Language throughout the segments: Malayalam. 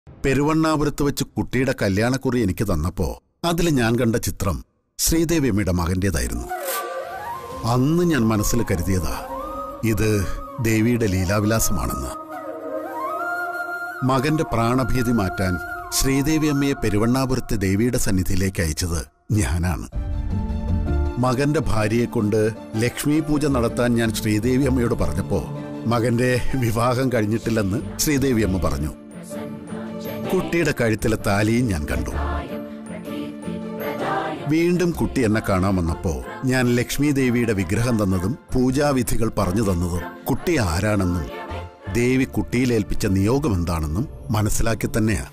പെരുവണ്ണാപുരത്ത് വെച്ച് കുട്ടിയുടെ കല്യാണക്കുറി എനിക്ക് തന്നപ്പോ അതിൽ ഞാൻ കണ്ട ചിത്രം ശ്രീദേവിയമ്മയുടെ മകന്റേതായിരുന്നു അന്ന് ഞാൻ മനസ്സിൽ കരുതിയതാ ഇത് ദേവിയുടെ ലീലാവിലാസമാണെന്ന് മകന്റെ പ്രാണഭീതി മാറ്റാൻ ശ്രീദേവി അമ്മയെ പെരുവണ്ണാപുരത്തെ ദേവിയുടെ സന്നിധിയിലേക്ക് അയച്ചത് ഞാനാണ് മകന്റെ ഭാര്യയെ കൊണ്ട് ലക്ഷ്മി പൂജ നടത്താൻ ഞാൻ ശ്രീദേവി അമ്മയോട് പറഞ്ഞപ്പോ മകന്റെ വിവാഹം കഴിഞ്ഞിട്ടില്ലെന്ന് ശ്രീദേവി അമ്മ പറഞ്ഞു കുട്ടിയുടെ കഴുത്തിലെ താലിയും ഞാൻ കണ്ടു വീണ്ടും കുട്ടി എന്നെ കാണാൻ വന്നപ്പോ ഞാൻ ലക്ഷ്മി ദേവിയുടെ വിഗ്രഹം തന്നതും പൂജാവിധികൾ പറഞ്ഞു തന്നതും കുട്ടി ആരാണെന്നും ദേവി കുട്ടിയിലേൽപ്പിച്ച നിയോഗം എന്താണെന്നും മനസ്സിലാക്കി തന്നെയാ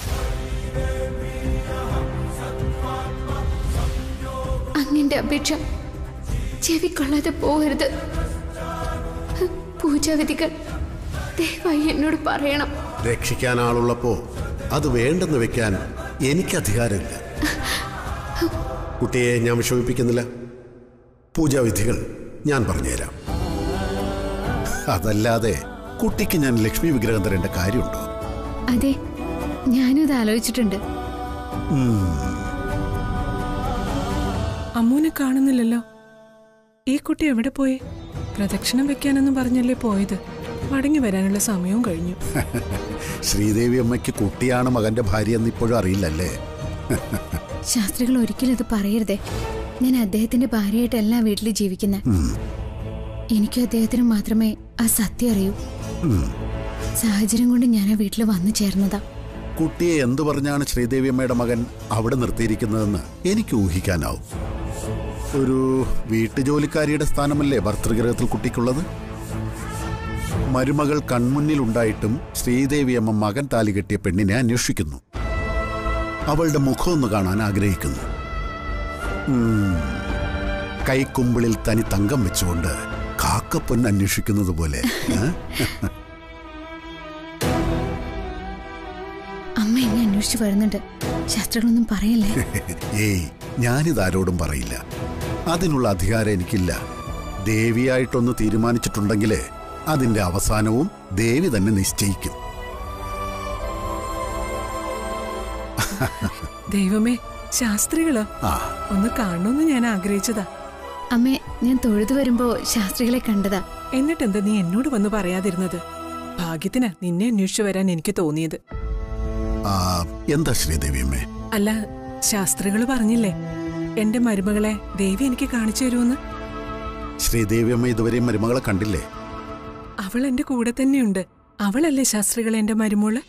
അങ്ങിന്റെ അപേക്ഷ ചെവിക്കൊള്ളാതെ പോകരുത് പൂജാവിധികൾ ദയവായി എന്നോട് പറയണം രക്ഷിക്കാൻ ആളുള്ളപ്പോ അത് വേണ്ടെന്ന് വെക്കാൻ എനിക്ക് അധികാരമില്ല കുട്ടിയെ ഞാൻ വിഷമിപ്പിക്കുന്നില്ല പൂജാവിധികൾ ഞാൻ പറഞ്ഞുതരാം അതല്ലാതെ കുട്ടിക്ക് ഞാൻ ലക്ഷ്മി വിഗ്രഹം തരേണ്ട കാര്യമുണ്ടോ അതെ ഞാനും ഇത് ആലോചിച്ചിട്ടുണ്ട് അമ്മൂനെ കാണുന്നില്ലല്ലോ ഈ കുട്ടി എവിടെ പോയി പ്രദക്ഷിണം വെക്കാനെന്ന് പറഞ്ഞല്ലേ പോയത് മടങ്ങി വരാനുള്ള സമയവും കഴിഞ്ഞു ശ്രീദേവി അമ്മയ്ക്ക് കുട്ടിയാണ് മകന്റെ ഭാര്യ എന്ന് ഇപ്പോഴും അറിയില്ലല്ലേ ശാസ്ത്രികൾ ഒരിക്കലും അത് പറയരുതേ ഞാൻ അദ്ദേഹത്തിന്റെ ഭാര്യയായിട്ടല്ല വീട്ടിൽ ജീവിക്കുന്നത് എനിക്കും അദ്ദേഹത്തിന് മാത്രമേ ആ സത്യം അറിയൂ സാഹചര്യം കൊണ്ട് ഞാൻ ആ വീട്ടിൽ വന്നു ചേർന്നതാ കുട്ടിയെ എന്തു പറഞ്ഞാണ് ശ്രീദേവി അമ്മയുടെ മകൻ അവിടെ നിർത്തിയിരിക്കുന്നതെന്ന് എനിക്ക് ഊഹിക്കാനാവും ഒരു വീട്ടുജോലിക്കാരിയുടെ സ്ഥാനമല്ലേ ഭർതൃഗ്രഹത്തിൽ കുട്ടിക്കുള്ളത് മരുമകൾ കൺമുന്നിലുണ്ടായിട്ടും ശ്രീദേവി അമ്മ മകൻ താലി കെട്ടിയ പെണ്ണിനെ അന്വേഷിക്കുന്നു അവളുടെ മുഖമൊന്ന് കാണാൻ ആഗ്രഹിക്കുന്നു ഉം. കൈക്കുമ്പിളിൽ തനി തങ്കം വെച്ചുകൊണ്ട് കാക്കപ്പൊന്ന് അന്വേഷിക്കുന്നത് പോലെ ഏ? അമ്മ എന്നെ അന്വേഷിച്ചു വരുന്നുണ്ട് ശാസ്ത്രികളൊന്നും പറയല്ലേ ഏയ് ഞാനിതാരോടും പറയില്ല അതിനുള്ള അധികാരം എനിക്കില്ല ദേവിയായിട്ടൊന്ന് തീരുമാനിച്ചിട്ടുണ്ടെങ്കിൽ അതിന്റെ അവസാനവും ദേവി തന്നെ നിശ്ചയിക്കും ദൈവമേ ശാസ്ത്രികളോ ആ ഒന്ന് കാണണമെന്ന് ഞാൻ ആഗ്രഹിച്ചതാ അമ്മേ ഞാൻ തൊഴുതു വരുമ്പോ ശാസ്ത്രികളെ കണ്ടതാ എന്നിട്ടെന്താ നീ എന്നോട് വന്ന് പറയാതിരുന്നത് ഭാഗ്യത്തിന് നിന്നെ അന്വേഷിച്ചു വരാൻ എനിക്ക് തോന്നിയത് ആ, എന്താ ശ്രീദേവി അമ്മേ അല്ല ശാസ്ത്രികൾ പറഞ്ഞില്ലേ എന്റെ മരുമകളെ ദേവി എനിക്ക് കാണിച്ചു തരുമെന്ന് ശ്രീദേവി അമ്മ ഇതുവരെയും മരുമകളെ കണ്ടില്ലേ അവൾ എന്റെ കൂടെ തന്നെയുണ്ട് അവളല്ലേ ശാസ്ത്രികൾ എന്റെ മരുമോള്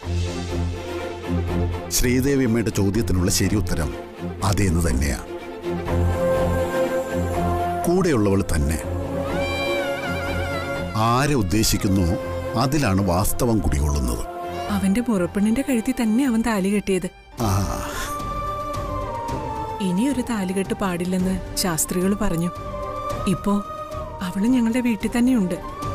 ശ്രീദേവി അമ്മയുടെ ചോദ്യത്തിനുള്ള ശരി ഉത്തരം അതേന്ന് തന്നെയാ കൂടെയുള്ളവൾ തന്നെ ആരെ ഉദ്ദേശിക്കുന്നു അതിലാണ് വാസ്തവം കുടികൊള്ളുന്നത് അവന്റെ മുറപ്പെണ്ണിന്റെ കഴുത്തിൽ തന്നെ അവൻ താലി കെട്ടിയത് ആ ഇനി ഒരു താലികെട്ട് പാടില്ലെന്ന് ശാസ്ത്രികൾ പറഞ്ഞു ഇപ്പോ അവള് ഞങ്ങളുടെ വീട്ടിൽ തന്നെയുണ്ട്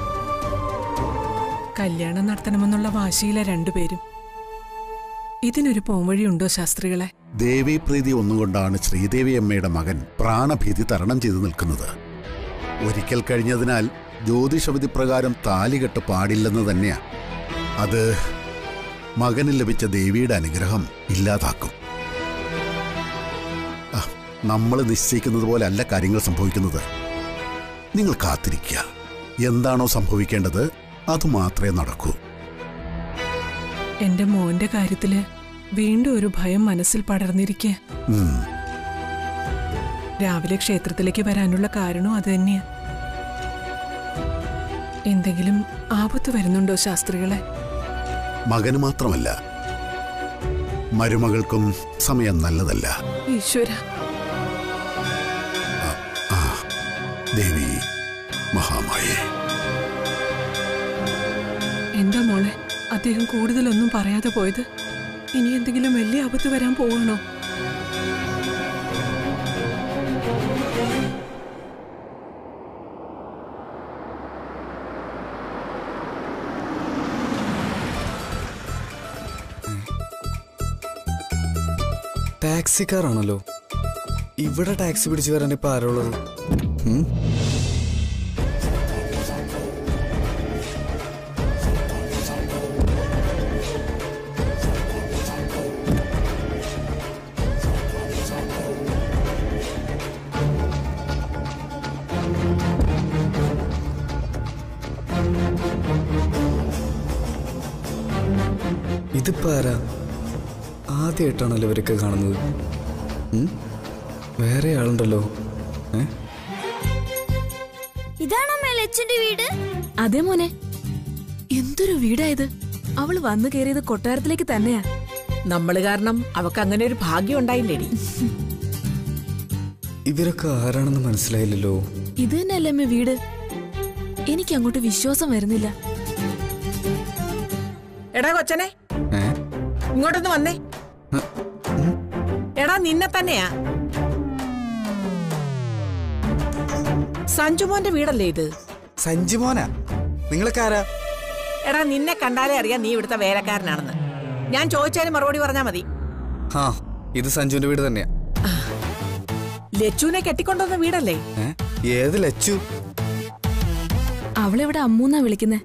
കല്യാണം നടത്തണമെന്നുള്ള വാശിയില രണ്ടുപേരും ഇതിനൊരു പോംവഴിയുണ്ടോ ശാസ്ത്രികളെ ദേവീപ്രീതി ഒന്നുകൊണ്ടാണ് ശ്രീദേവി അമ്മയുടെ മകൻ പ്രാണഭീതി തരണം ചെയ്തു നിൽക്കുന്നത് ഒരിക്കൽ കഴിഞ്ഞതിനാൽ ജ്യോതിഷവിധി പ്രകാരം താലികെട്ട് പാടില്ലെന്ന് തന്നെയാ അത് മകന് ലഭിച്ച ദേവിയുടെ അനുഗ്രഹം ഇല്ലാതാക്കും നമ്മൾ നിശ്ചയിക്കുന്നത് പോലെ അല്ല കാര്യങ്ങൾ സംഭവിക്കുന്നത് നിങ്ങൾ കാത്തിരിക്കുക എന്താണോ സംഭവിക്കേണ്ടത് അത് മാത്രമേ നടക്കൂ എന്റെ മോന്റെ കാര്യത്തില് വീണ്ടും ഒരു ഭയം മനസ്സിൽ പടർന്നിരിക്കെ ഉം. രാവിലെ ക്ഷേത്രത്തിലേക്ക് വരാനുള്ള കാരണവും അത് തന്നെയാ എന്തെങ്കിലും ആപത്ത് വരുന്നുണ്ടോ ശാസ്ത്രികളെ മകന് മാത്രമല്ല മരുമകൾക്കും സമയം നല്ലതല്ല ഈശ്വര ദേവി മഹാമായേ എന്താ മോളെ അദ്ദേഹം കൂടുതലൊന്നും പറയാതെ പോയത് ഇനി എന്തെങ്കിലും വലിയ ആപത്ത് വരാൻ പോവാണോ ടാക്സിക്കാരാണല്ലോ ഇവിടെ ടാക്സി പിടിച്ചു വരാൻ ഇപ്പൊ ആരുള്ളത് ഉം? ഇതിപ്പോ ആരാ ആദ്യമായിട്ടാണല്ലോ ഇവരൊക്കെ കാണുന്നത് ഉം? വേറെ ആളുണ്ടല്ലോ ഏ ഇതാണോ ലച്ചന്റെ വീട് അതെ മോനെ എന്തൊരു വീടായത് അവള് വന്നു കയറിയത് കൊട്ടാരത്തിലേക്ക് തന്നെയാ നമ്മള് കാരണം അവക്ക് അങ്ങനെ ഒരു ഭാഗ്യം ഉണ്ടായില്ലേടി ഇവരൊക്കെ ആരാണെന്ന് മനസ്സിലായില്ലല്ലോ ഇത് തന്നെയല്ലേ അമ്മ വീട് എനിക്ക് അങ്ങോട്ട് വിശ്വാസം വരുന്നില്ല എടാ കൊച്ചനെ ഏ ഇങ്ങോട്ടൊന്ന് വന്നേ എടാ നിന്നെ തന്നെയാ സഞ്ജുമോന്റെ വീടല്ലേ ഇത് സഞ്ജു മോനാ നിങ്ങളൊക്കെ ആരാ എടാ നിന്നെ കണ്ടാലേ അറിയാം നീ ഇവിടുത്തെ വേലക്കാരനാണെന്ന് ഞാൻ ചോദിച്ചതിന് മറുപടി പറഞ്ഞാ മതി ആ ഇത് സഞ്ജുവിന്റെ വീട് തന്നെയാ ലച്ചുവിനെ കെട്ടിക്കൊണ്ടുവന്ന വീടല്ലേ ഏ ഏത് ലച്ചു അവളെവിടെ അമ്മൂന്നാ വിളിക്കുന്നേ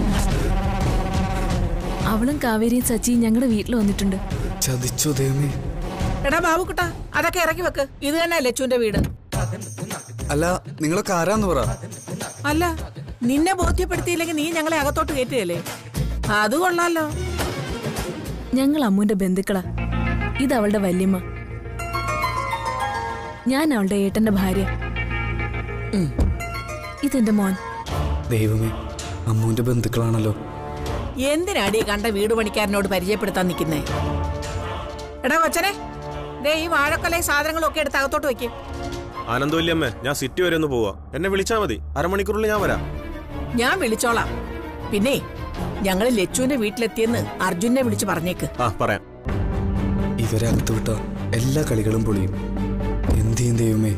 അവളും കാവേരിയും സച്ചിയും ഞങ്ങളുടെ വീട്ടിൽ വന്നിട്ടുണ്ട് ചതിച്ചോ ദൈവമേ എടാ ബാബുക്കുട്ട അതൊക്കെ ഇറക്കി വെക്ക് ഇത് തന്നെ ലച്ചുവിന്റെ വീട് അല്ല നിങ്ങളൊക്കെ ആരാന്ന് പറ അല്ല നിന്നെ ബോധ്യപ്പെടുത്തിയില്ലെങ്കിൽ നീ ഞങ്ങളെ അകത്തോട്ട് കയറ്റുകയല്ലേ അത് കൊള്ളാലോ ഞങ്ങൾ അമ്മൂന്റെ ബന്ധുക്കളാ ഇത് അവളുടെ വല്യമ്മ ഞാൻ അവളുടെ ഏട്ടന്റെ ഭാര്യ ഉം. ഇതെന്റെ മോൻ ദൈവമേ അമ്മൂന്റെ ബന്ധുക്കളാണല്ലോ എന്തിനാടി കണ്ട വീട് പണിക്കാരനോട് പരിചയപ്പെടുത്താൻ നിൽക്കുന്നേ എടാ കൊച്ചനെ ദേ ഈ വാഴക്കൊലയും സാധനങ്ങളും ഒക്കെ എടുത്ത് അകത്തോട്ട് വെക്ക് ആനന്ദവല്യമ്മേ ഞാൻ സിറ്റി വരെ ഒന്ന് പോവാ എന്നെ വിളിച്ചാ മതി അരമണിക്കൂറിൽ ഞാൻ വരാം ഞാൻ വിളിച്ചോളാം പിന്നെ ഞങ്ങൾ ലച്ചുവിന്റെ വീട്ടിലെത്തിയെന്ന് അർജുനെ വിളിച്ച് പറഞ്ഞേക്ക് ആ പറയാം ഇവരെ അകത്ത് വിട്ട എല്ലാ കളികളും പൊളിയും എന്ത് ചെയ്യും ദൈവമേ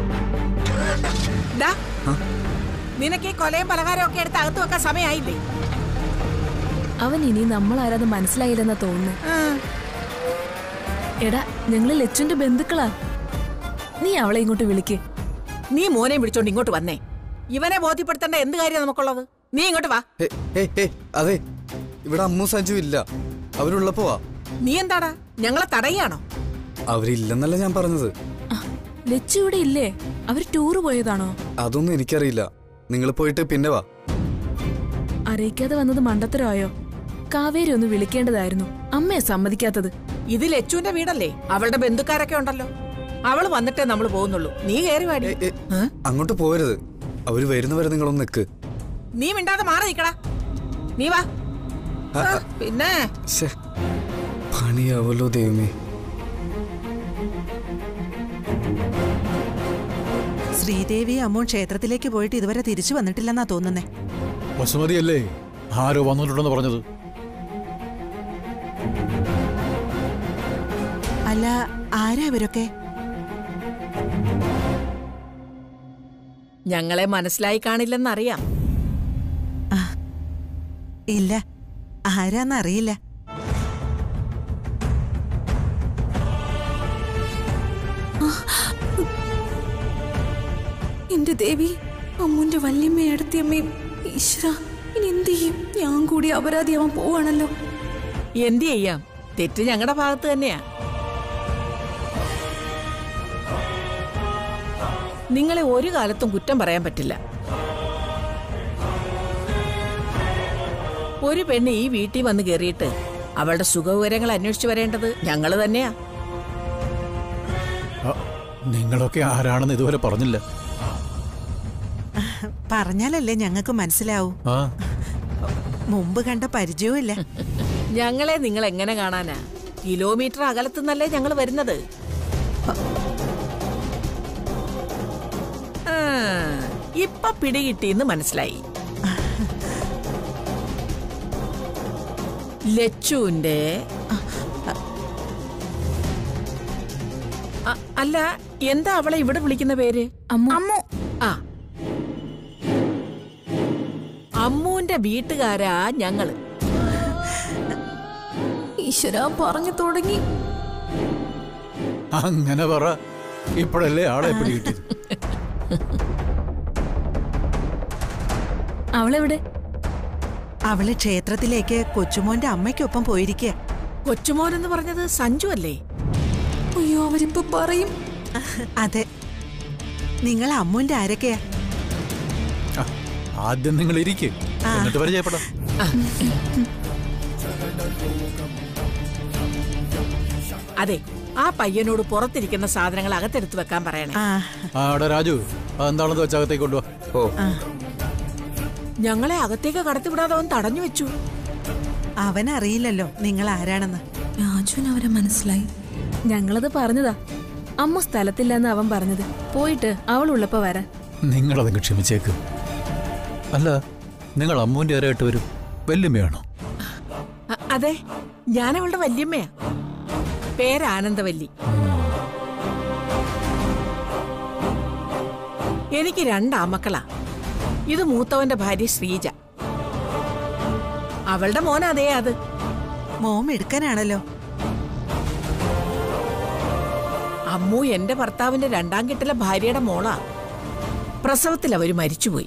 ഡാ നിനക്ക് ഈ കൊലയും പലഹാരവും ഒക്കെ എടുത്ത് അകത്ത് വെക്കാൻ സമയമായില്ലേ അവൻ ഇനി നമ്മൾ ആരാന്ന് മനസ്സിലായില്ലെന്നാ തോന്നുന്നു ആ, എടാ ഞങ്ങള് ലച്ചുന്റെ ബന്ധുക്കളാ നീ അവളെ ഇങ്ങോട്ട് വിളിക്ക് നീ മോനെ വിളിച്ചോണ്ട് ഇങ്ങോട്ട് വന്നേ ഇവനെ ബോധ്യപ്പെടുത്തേണ്ട എന്ത് കാര്യം നമുക്കുള്ളത് നീ ഇങ്ങോട്ട് വാ ഹേ, ഹേ, ഹേ, അതെ ഇവിടെ അമ്മു സഞ്ജു ഇല്ല അവരുള്ളപ്പോ വാ നീ എന്താടാ ഞങ്ങളെ തടയാണോ അവരില്ലെന്നല്ല ഞാൻ പറഞ്ഞത് ആ, ലച്ചു ഇവിടെ ഇല്ലേ അവര് ടൂറ് പോയതാണോ അതൊന്നും എനിക്കറിയില്ല നിങ്ങൾ പോയിട്ട് പിന്നെ വാ അറിയിക്കാതെ വന്നത് മണ്ടത്തരമായോ കാവേരി ഒന്ന് വിളിക്കേണ്ടതായിരുന്നു അമ്മയെ സമ്മതിക്കാത്തത് ഇത് ലച്ചുവിന്റെ വീടല്ലേ അവളുടെ ബന്ധുക്കാരൊക്കെ ഉണ്ടല്ലോ അവള് വന്നിട്ടേ നമ്മൾ പോകുന്നുള്ളൂ നീ കയറി വാടി ഏ, ഏ, അങ്ങോട്ട് പോരുത് അവര് വരുന്നവരെ നിങ്ങളൊന്ന് നിക്ക് നീ മിണ്ടാതെ മാറി നിക്കടാ നീ വാ ആ, പിന്നെ ശ്ശേ, പണിയാവല്ലോ ദൈവമേ ശ്രീദേവി അമ്മൂൻ ക്ഷേത്രത്തിലേക്ക് പോയിട്ട് ഇതുവരെ തിരിച്ചു വന്നിട്ടില്ലെന്നാ തോന്നുന്നേ വസുമതിയല്ലേ ആരോ വന്നിട്ടുണ്ടെന്ന് പറഞ്ഞത് അല്ല ആരാ ഇവരൊക്കെ ഞങ്ങളെ മനസ്സിലായി കാണില്ലെന്നറിയാം ഇല്ല ആരാന്നറിയില്ല എന്റെ ദേവി അമ്മുന്റെ വല്യമ്മയും അടുത്തമ്മയും ഈശ്വര ഇനി എന്ത് ചെയ്യും ഞാൻ കൂടി അപരാധിയാവാൻ പോവാണല്ലോ എന്ത് ചെയ്യാം തെറ്റ് ഞങ്ങളുടെ ഭാഗത്ത് തന്നെയാ നിങ്ങളെ ഒരു കാലത്തും കുറ്റം പറയാൻ പറ്റില്ല ഒരു പെണ്ണ് ഈ വീട്ടിൽ വന്ന് കയറിയിട്ട് അവളുടെ സുഖവിവരങ്ങൾ അന്വേഷിച്ചു വരേണ്ടത് ഞങ്ങൾ തന്നെയാ ആ, നിങ്ങളൊക്കെ ആരാണെന്ന് ഇതുവരെ പറഞ്ഞില്ല പറഞ്ഞാലല്ലേ ഞങ്ങൾക്ക് മനസ്സിലാവൂ ആ മുമ്പ് കണ്ട പരിചയവും ഇല്ല ഞങ്ങളെ നിങ്ങൾ എങ്ങനെ കാണാനാ കിലോമീറ്റർ അകലത്തുനിന്നല്ലേ ഞങ്ങൾ വരുന്നത് ആ, ഇപ്പൊ പിടികിട്ടിന്ന് മനസ്സിലായി ലച്ചുവിന്റെ അ- അല്ല എന്താ അവളെ ഇവിടെ വിളിക്കുന്ന പേര് അമ്മു ആ അമ്മുവിന്റെ വീട്ടുകാരാ ഞങ്ങള് ഈശ്വര പറഞ്ഞു തുടങ്ങി അങ്ങനെ പറ ഇപ്പോഴല്ലേ ആളെ പിടികിട്ടിയത് അവളെവിടെ അവള് ക്ഷേത്രത്തിലേക്ക് കൊച്ചുമോന്റെ അമ്മയ്ക്കൊപ്പം പോയിരിക്കുക കൊച്ചുമോൻ എന്ന് പറഞ്ഞത് സഞ്ജു അല്ലേ അയ്യോ അവരിപ്പോ പറയും അതെ നിങ്ങൾ അമ്മുന്റെ ആരൊക്കെയാ ആ, ആദ്യം നിങ്ങൾ ഇരിക്കും എന്നിട്ട് പരിചയപ്പെടാം അതെ ആ പയ്യനോട് പുറത്തിരിക്കുന്ന സാധനങ്ങൾ അകത്തെടുത്ത് വെക്കാൻ പറയണേ ആ ആ എടാ രാജു അതെന്താണെന്ന് വെച്ചാൽ അകത്തേക്ക് കൊണ്ടുവാ ഓ ഞങ്ങളെ അകത്തേക്ക് കടത്തിവിടാതെ അവൻ തടഞ്ഞു വെച്ചു അവനറിയില്ലല്ലോ നിങ്ങൾ ആരാണെന്ന് രാജുവിന് അവരെ മനസ്സിലായി ഞങ്ങളത് പറഞ്ഞതാ അമ്മ സ്ഥലത്തില്ലെന്ന് അവൻ പറഞ്ഞത് പോയിട്ട് അവളുള്ളപ്പോ വരാൻ നിങ്ങളതങ്ങ് ക്ഷമിച്ചേക്ക് അല്ല നിങ്ങൾ അമ്മൂന്റെ ആരായിട്ട് വരും വല്യമ്മയാണോ അ- അതെ ഞാൻ അവളുടെ വല്യമ്മയാ പേര് ആനന്ദവല്ലി എനിക്ക് രണ്ടാമക്കളാ ഇത് മൂത്തവന്റെ ഭാര്യ ശ്രീജ അവളുടെ മോൻ അതേ അത് മോം എടുക്കാനാണല്ലോ അമ്മു എന്റെ ഭർത്താവിന്റെ രണ്ടാം കെട്ടിലെ ഭാര്യയുടെ മോളാ പ്രസവത്തിൽ അവര് മരിച്ചുപോയി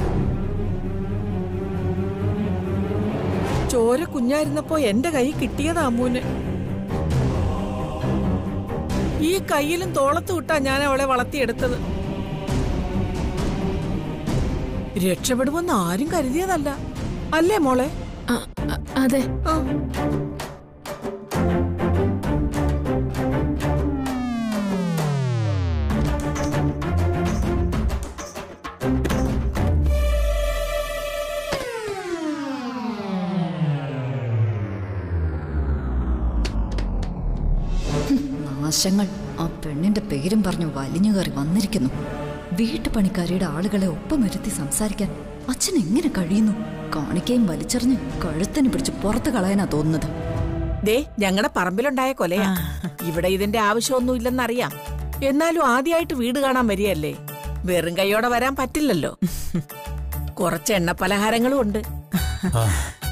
ചോര കുഞ്ഞായിരുന്നപ്പോ എന്റെ കൈ കിട്ടിയതാ അമ്മൂന് ഈ കയ്യിലും തോളത്ത് വിട്ടാ ഞാൻ അവളെ വളർത്തിയെടുത്തത് രക്ഷപ്പെടുമെന്ന് ആരും കരുതിയതല്ല അല്ലേ മോളെ അ- അ- അതെ ആ നാശങ്ങൾ ആ പെണ്ണിന്റെ പേരും പറഞ്ഞു വലിഞ്ഞു കയറി വന്നിരിക്കുന്നു വീട്ടുപണിക്കാരിയുടെ ആളുകളെ ഒപ്പമിരുത്തി സംസാരിക്കാൻ അച്ഛൻ എങ്ങനെ കഴിയുന്നു കാണിക്കയും വലിച്ചെറിഞ്ഞ് കഴുത്തിന് പിടിച്ച് പുറത്ത് കളയാനാ തോന്നുന്നത് ദേ ഞങ്ങളുടെ പറമ്പിലുണ്ടായ കൊലയാ ഇവിടെ ഇതിന്റെ ആവശ്യമൊന്നും ഇല്ലെന്നറിയാം എന്നാലും ആദ്യമായിട്ട് വീട് കാണാൻ വരികയല്ലേ വെറും കൈയോടെ വരാൻ പറ്റില്ലല്ലോ കുറച്ച് എണ്ണ പലഹാരങ്ങളും ഉണ്ട് ആ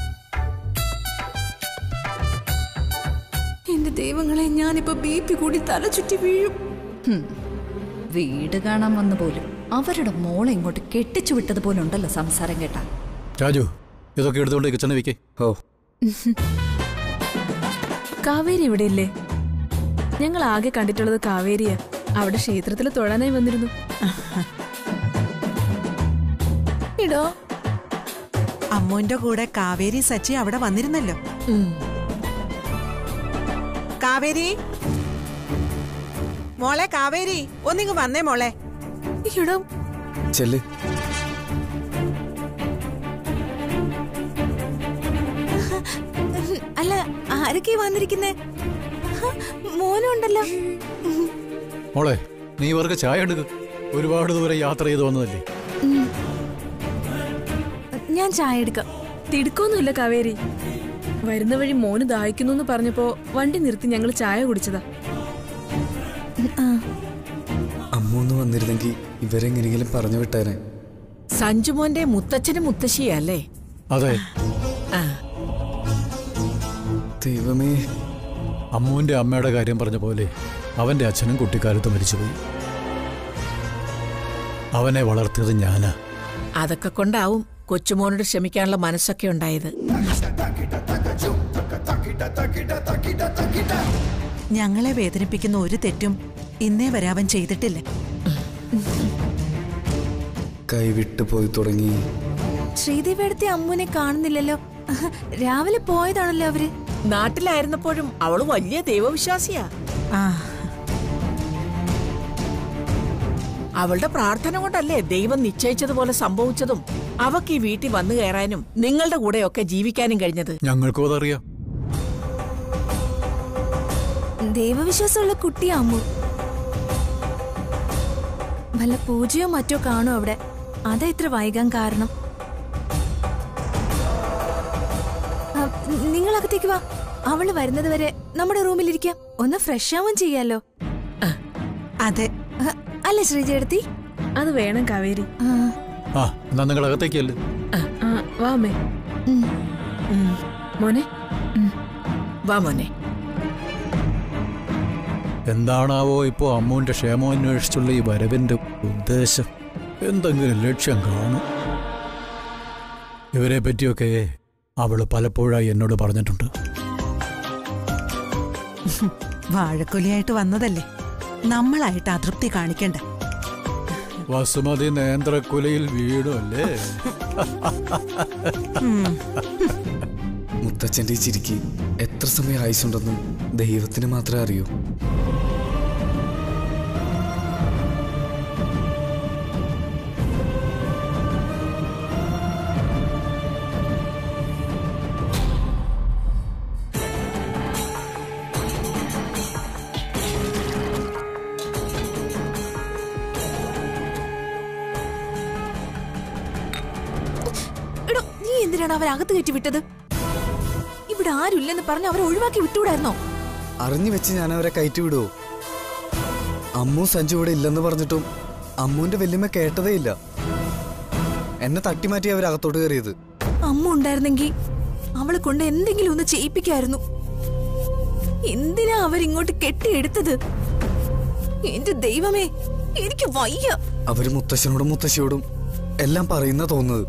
എന്റെ ദൈവങ്ങളെ ഞാനിപ്പോ ബി പി കൂടി തല ചുറ്റി വീഴും ഹും. വീട് കാണാൻ വന്ന പോലും അവരുടെ മോളെ ഇങ്ങോട്ട് കെട്ടിച്ചു വിട്ടതുപോലെ ഉണ്ടല്ലോ സംസാരം കേട്ടാ രാജു ഇതൊക്കെ എടുത്തുകൊണ്ട് കിച്ചണിൽ വെക്കേ ഓ കാവേരി ഇവിടെ ഇല്ലേ ഞങ്ങൾ ആകെ കണ്ടിട്ടുള്ളത് കാവേരിയാ അവിടെ ക്ഷേത്രത്തിൽ തൊഴാനായി വന്നിരുന്നു ഇടോ അമ്മുവിന്റെ കൂടെ കാവേരി സച്ചി അവിടെ വന്നിരുന്നല്ലോ ഉം. കാവേരി മോളെ കാവേരി ഒന്നിങ്ങ് വന്നേ മോളെ ഇടോ ചെല്ല് അല്ല ആരൊക്കെ വന്നിരിക്കുന്നേ മോനുണ്ടല്ലോ മോളെ നീ ഇവർക്ക് ചായ എടുക്ക് ഒരുപാട് ദൂരം യാത്ര ചെയ്ത് വന്നതല്ലേ ഞാൻ ചായ എടുക്കാം തിടുക്കൊന്നുമില്ല കാവേരി വരുന്ന വഴി മോന് ദാഹിക്കുന്നു എന്ന് പറഞ്ഞപ്പോ വണ്ടി നിർത്തി ഞങ്ങൾ ചായ കുടിച്ചതാ അമ്മൂന്ന് വന്നിരുന്നെങ്കിൽ ഇവരെങ്ങനെയെങ്കിലും പറഞ്ഞു വിട്ടേനെ സഞ്ജുമോന്റെ മുത്തച്ഛനും മുത്തശ്ശിയാ അല്ലേ അതെ ആ ദൈവമേ അമ്മുവിന്റെ അമ്മയുടെ കാര്യം പറഞ്ഞ പോലെ അവന്റെ അച്ഛനും കുട്ടിക്കാലത്ത് മരിച്ചുപോയി അവനെ വളർത്തിയത് ഞാനാ അതൊക്കെ കൊണ്ടാവും കൊച്ചുമോനോട് ക്ഷമിക്കാനുള്ള മനസ്സൊക്കെ ഉണ്ടായത് ഞങ്ങളെ വേദനിപ്പിക്കുന്ന ഒരു തെറ്റും ഇന്നേ വരെ അവൻ ചെയ്തിട്ടില്ല കൈവിട്ടു പോയി തുടങ്ങി ശ്രീദേവി അടുത്തെ അമ്മുനെ കാണുന്നില്ലല്ലോ രാവിലെ പോയതാണല്ലോ അവര് നാട്ടിലായിരുന്നപ്പോഴും അവള് വലിയ ദൈവവിശ്വാസിയാ ആ അവളുടെ പ്രാർത്ഥന കൊണ്ടല്ലേ ദൈവം നിശ്ചയിച്ചതുപോലെ സംഭവിച്ചതും അവക്ക് ഈ വീട്ടിൽ വന്നു കയറാനും നിങ്ങളുടെ കൂടെയൊക്കെ ജീവിക്കാനും കഴിഞ്ഞത് ഞങ്ങൾക്കും അതറിയാം ദൈവവിശ്വാസമുള്ള കുട്ടിയാ അമ്മു വല്ല പൂജയോ മറ്റോ കാണും അവിടെ അതാ ഇത്ര വൈകാൻ കാരണം ആ, നിങ്ങൾ അകത്തേക്ക് വാ അവള് വരുന്നത് വരെ നമ്മുടെ റൂമിലിരിക്കാം ഒന്ന് ഫ്രഷ് ആവാൻ ചെയ്യാലോ അതെ ആ, അല്ലേ ശ്രീജയടുത്തി അത് വേണം കാവേരി ആ എന്നാ നിങ്ങൾ അകത്തേക്കല്ലേ വാമേ മോനെ വാ മോനെ എന്താണാവോ ഇപ്പോ അമ്മുവിന്റെ ക്ഷേമം അന്വേഷിച്ചുള്ള ഈ വരവിന്റെ ഉദ്ദേശം എന്തെങ്കിലും ലക്ഷ്യം കാണും ഇവരെ പറ്റിയൊക്കെ അവള് പലപ്പോഴായി എന്നോട് പറഞ്ഞിട്ടുണ്ട് വാഴക്കൊലിയായിട്ട് വന്നതല്ലേ നമ്മളായിട്ട് അതൃപ്തി കാണിക്കണ്ട വസുമതി നേന്ത്രക്കുലയിൽ വീടും അല്ലേ ഉം. മുത്തച്ഛൻ്റെ ഈ ചിരിക്ക് എത്ര സമയം ആയുസുണ്ടെന്ന് ദൈവത്തിന് മാത്രമേ അറിയൂ എടോ നീ എന്തിനാണ് അവരെ അകത്ത് കയറ്റി വിട്ടത് ഇവിടെ ആരുമില്ലെന്ന് പറഞ്ഞ് അവരെ ഒഴിവാക്കി വിട്ടുകൂടായിരുന്നോ അറിഞ്ഞു വെച്ച് ഞാൻ അവരെ കയറ്റി വിടുവോ അമ്മു സഞ്ജു ഇവിടെ ഇല്ലെന്ന് പറഞ്ഞിട്ടും അമ്മുവിന്റെ വല്യമ്മ കേട്ടതേ ഇല്ല എന്നെ തട്ടിമാറ്റി അവരകത്തോട്ട് കയറിയത് അമ്മ ഉണ്ടായിരുന്നെങ്കിൽ അവളെ കൊണ്ട് എന്തെങ്കിലും ഒന്ന് ചെയ്യിപ്പിക്കായിരുന്നു എന്തിനാ അവരിങ്ങോട്ട് കെട്ടിയെടുത്തത് എന്റെ ദൈവമേ എനിക്ക് വയ്യ അവര് മുത്തശ്ശനോടും മുത്തശ്ശിയോടും എല്ലാം പറയുന്ന തോന്നുന്നത്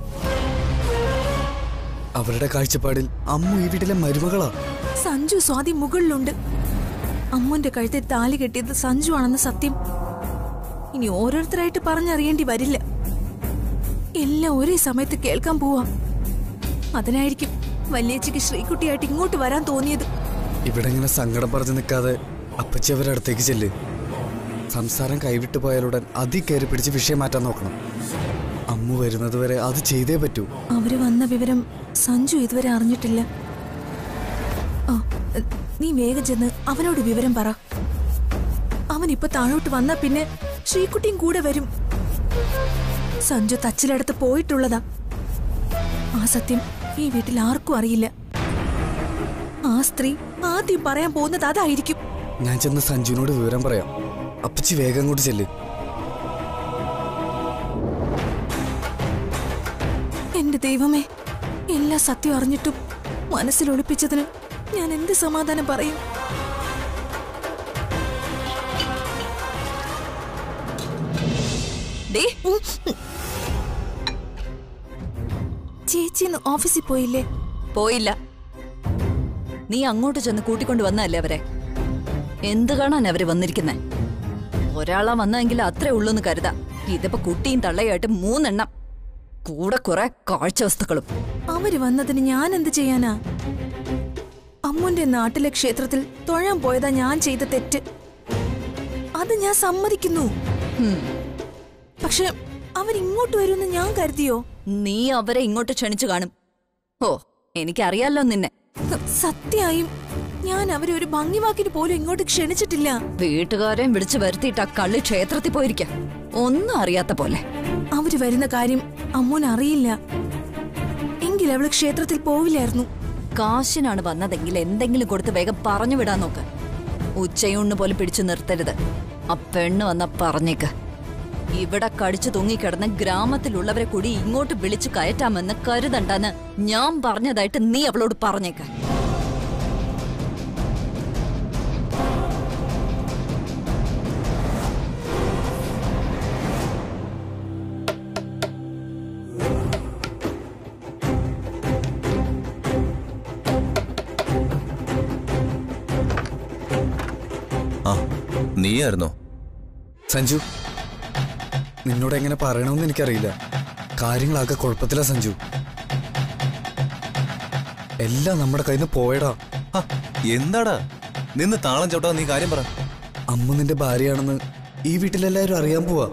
അവരുടെ കാഴ്ചപ്പാടിൽ അമ്മു ഈ വീട്ടിലെ മരുമകളാ സഞ്ജു സ്വാതി മുകളിലുണ്ട് അമ്മുന്റെ കഴുത്തിൽ താലി കെട്ടിയത് സഞ്ജു ആണെന്ന് സത്യം ഇനി ഓരോരുത്തരായിട്ട് പറഞ്ഞറിയേണ്ടി വരില്ല എല്ലാം ഒരേ സമയത്ത് കേൾക്കാൻ പോവാം അതിനായിരിക്കും വല്യച്ചയ്ക്ക് ശ്രീകുട്ടിയായിട്ട് ഇങ്ങോട്ട് വരാൻ തോന്നിയത് ഇവിടെ ഇങ്ങനെ സങ്കടം പറഞ്ഞു നിൽക്കാതെ അപ്പച്ചി അവരുടെ അടുത്തേക്ക് ചെല്ല് സംസാരം കൈവിട്ടു പോയാലുടൻ അതി കയറി പിടിച്ച് വിഷയം മാറ്റാൻ നോക്കണം അമ്മു വരുന്നത് വരെ അത് ചെയ്തേ പറ്റൂ അവര് വന്ന വിവരം സഞ്ജു ഇതുവരെ അറിഞ്ഞിട്ടില്ല ആ എ, നീ വേഗം ചെന്ന് അവനോട് വിവരം പറ അവൻ ഇപ്പൊ താഴോട്ട് വന്നാ പിന്നെ ശ്രീകുട്ടിയും കൂടെ വരും സഞ്ജു തച്ചിലടുത്ത് പോയിട്ടുള്ളതാ ആ സത്യം ഈ വീട്ടിൽ ആർക്കും അറിയില്ല ആ സ്ത്രീ ആദ്യം പറയാൻ പോകുന്നത് അതായിരിക്കും ഞാൻ ചെന്ന് സഞ്ജുവിനോട് വിവരം പറയാം അപ്പച്ചി വേഗം അങ്ങോട്ട് ചെല്ല് എന്റെ ദൈവമേ എല്ലാ സത്യം അറിഞ്ഞിട്ടും മനസ്സിൽ ഒളിപ്പിച്ചതിന് ഞാൻ എന്ത് സമാധാനം പറയും ദേ, ഉം. ചേച്ചി ഇന്ന് ഓഫീസിൽ പോയില്ലേ പോയില്ല നീ അങ്ങോട്ട് ചെന്ന് കൂട്ടിക്കൊണ്ട് വന്നല്ലേ അവരെ എന്ത് കാണാൻ അവര് വന്നിരിക്കുന്നെ ഒരാളാ വന്നെങ്കിൽ അത്രേ ഉള്ളൂന്ന് കരുതാ ഇതിപ്പോ കുട്ടിയും തള്ളയായിട്ട് മൂന്നെണ്ണം കൂടെ കുറെ കാഴ്ച വസ്തുക്കളും അവര് വന്നതിന് ഞാൻ എന്ത് ചെയ്യാനാ അമ്മുന്റെ നാട്ടിലെ ക്ഷേത്രത്തിൽ തൊഴാൻ പോയതാ ഞാൻ ചെയ്ത തെറ്റ് അത് ഞാൻ സമ്മതിക്കുന്നു ഹും. പക്ഷെ അവരിങ്ങോട്ട് വരുമെന്ന് ഞാൻ കരുതിയോ നീ അവരെ ഇങ്ങോട്ട് ക്ഷണിച്ചു കാണും ഓ എനിക്കറിയാലോ നിന്നെ സത്യായും ഞാൻ അവരെ ഒരു ഭംഗിവാക്കിന് പോലും ഇങ്ങോട്ട് ക്ഷണിച്ചിട്ടില്ല വീട്ടുകാരെയും വിളിച്ചു വരുത്തിയിട്ട് ആ കള്ളി ക്ഷേത്രത്തിൽ പോയിരിക്കാം ഒന്നും അറിയാത്ത പോലെ അവര് വരുന്ന കാര്യം അമ്മൂന് അറിയില്ല എങ്കിൽ അവള് ക്ഷേത്രത്തിൽ പോവില്ലായിരുന്നു കാശിനാണ് വന്നതെങ്കിൽ എന്തെങ്കിലും കൊടുത്ത് വേഗം പറഞ്ഞു വിടാൻ നോക്ക് ഉച്ചയൂണ് പോലും പിടിച്ചു നിർത്തരുത് ആ പെണ്ണ് വന്ന പറഞ്ഞേക്ക് ഇവിടെ കടിച്ചു തൂങ്ങിക്കിടന്ന് ഗ്രാമത്തിലുള്ളവരെ കൂടി ഇങ്ങോട്ട് വിളിച്ചു കയറ്റാമെന്ന് കരുതണ്ടെന്ന് ഞാൻ പറഞ്ഞതായിട്ട് നീ അവളോട് പറഞ്ഞേക്ക് ആ നീയായിരുന്നോ സഞ്ജു നിന്നോട് എങ്ങനെ പറയണമെന്ന് എനിക്കറിയില്ല കാര്യങ്ങളാകെ കുഴപ്പത്തിലാ സഞ്ജു എല്ലാം നമ്മുടെ കയ്യിൽ നിന്ന് പോയടാ ആ, എന്താടാ നിന്ന് താളം ചവിട്ടാ നീ കാര്യം പറ അമ്മ നിന്റെ ഭാര്യയാണെന്ന് ഈ വീട്ടിലെല്ലാവരും അറിയാൻ പോവാ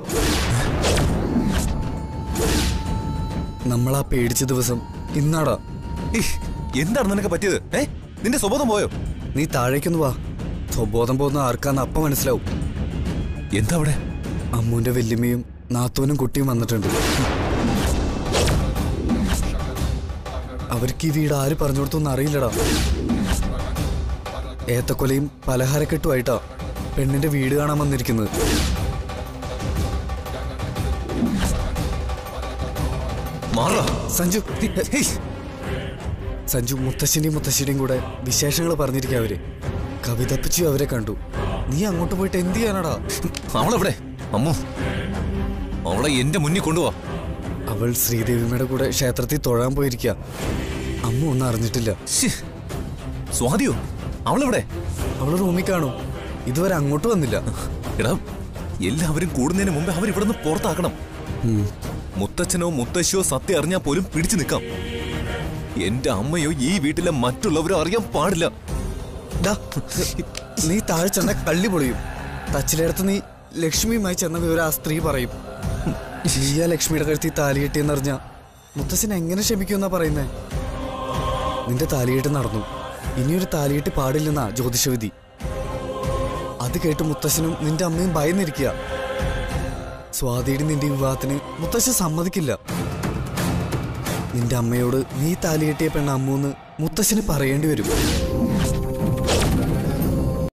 നമ്മളാ പേടിച്ച ദിവസം ഇന്നാടാ ഇഹ്, എന്താണ് നിനക്ക് പറ്റിയത് ഏ നിന്റെ സ്വബോധം പോയോ നീ താഴേക്കൊന്ന് വാ സ്വബോധം പോകുന്ന ആർക്കാന്ന് അപ്പം മനസ്സിലാവും എന്താ അവിടെ അമ്മൂന്റെ വല്യമ്മയും നാത്തൂനും കുട്ടിയും വന്നിട്ടുണ്ട് അവർക്ക് ഈ വീട് ആര് പറഞ്ഞു കൊടുത്തൊന്നും അറിയില്ലടാ ഏത്തക്കൊലയും പലഹാരക്കെട്ടുമായിട്ടാ പെണ്ണിന്റെ വീട് കാണാൻ വന്നിരിക്കുന്നത് മാറാ സഞ്ജു ഹേയ്. സഞ്ജു മുത്തശ്ശന്റെയും മുത്തശ്ശിയുടെയും കൂടെ വിശേഷങ്ങൾ പറഞ്ഞിരിക്കുക അവര് കവിതപ്പിച്ചു അവരെ കണ്ടു നീ അങ്ങോട്ട് പോയിട്ട് എന്ത് ചെയ്യാനാടാ അവളെവിടെ അമ്മു അവളെ എന്റെ മുന്നിൽ കൊണ്ടുപോവാ അവൾ ശ്രീദേവിയുടെ കൂടെ ക്ഷേത്രത്തിൽ തൊഴാൻ പോയിരിക്കുക അമ്മ ഒന്നും അറിഞ്ഞിട്ടില്ല സ്വാതിയോ അവളെവിടെ അവള് റൂമിൽ കാണും ഇതുവരെ അങ്ങോട്ട് വന്നില്ല എടാ എല്ലാവരും കൂടുന്നതിന് മുമ്പ് അവർ ഇവിടുന്ന് പുറത്താക്കണം മുത്തച്ഛനോ മുത്തശ്ശിയോ സത്യം അറിഞ്ഞാൽ പോലും പിടിച്ചു നിൽക്കാം എന്റെ അമ്മയോ ഈ വീട്ടിലെ മറ്റുള്ളവരോ അറിയാൻ പാടില്ല ഡാ, നീ താഴെ ചെന്ന കള്ളി പൊളിയും തച്ചിലെടുത്ത് നീ ലക്ഷ്മിയുമായി ചെന്ന വിവരം ആ സ്ത്രീ പറയും നീയാ ലക്ഷ്മിയുടെ കഴുത്തി താലികെട്ടിയെന്നറിഞ്ഞ മുത്തശ്ശൻ എങ്ങനെ ക്ഷമിക്കുമെന്നാ പറയുന്നേ നിന്റെ താലികെട്ട് നടന്നു ഇനിയൊരു താലികെട്ട് പാടില്ലെന്നാ ജ്യോതിഷവിധി അത് കേട്ട് മുത്തശ്ശനും നിന്റെ അമ്മയും ഭയന്നിരിക്കുക സ്വാതിയുടെ നിന്റെ വിവാഹത്തിന് മുത്തശ്ശൻ സമ്മതിക്കില്ല നിന്റെ അമ്മയോട് നീ താലികെട്ടിയ പെണ്ണ അമ്മൂന്ന് മുത്തശ്ശന് പറയേണ്ടി വരും